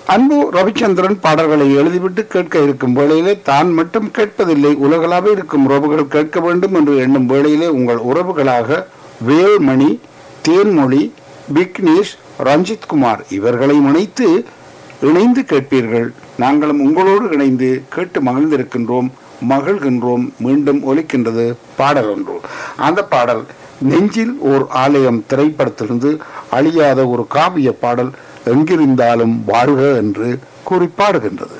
அன்பு ரவிச்சந்திரன் பாடல்களை எழுதிவிட்டு கேட்க இருக்கும் வேளையிலே தான் மட்டும் கேட்பதில்லை உலகளாக இருக்கும் உறவுகள் கேட்க வேண்டும் என்று எண்ணும் வேளையிலே உங்கள் உறவுகளாக வேல்மணி தேன்மொழி விக்னேஷ் ரஞ்சித் குமார் இவர்களை இணைத்து இணைந்து கேட்பீர்கள் நாங்களும் உங்களோடு இணைந்து கேட்டு மகிழ்ந்திருக்கின்றோம் மகிழ்கின்றோம் மீண்டும் ஒலிக்கின்றது பாடல் ஒன்று அந்த பாடல் நெஞ்சில் ஓர் ஆலயம் திரைப்படத்திலிருந்து அழியாத ஒரு காவிய பாடல் எங்கிருந்தாலும் வாழ்க என்று கூறி பாடுகின்றது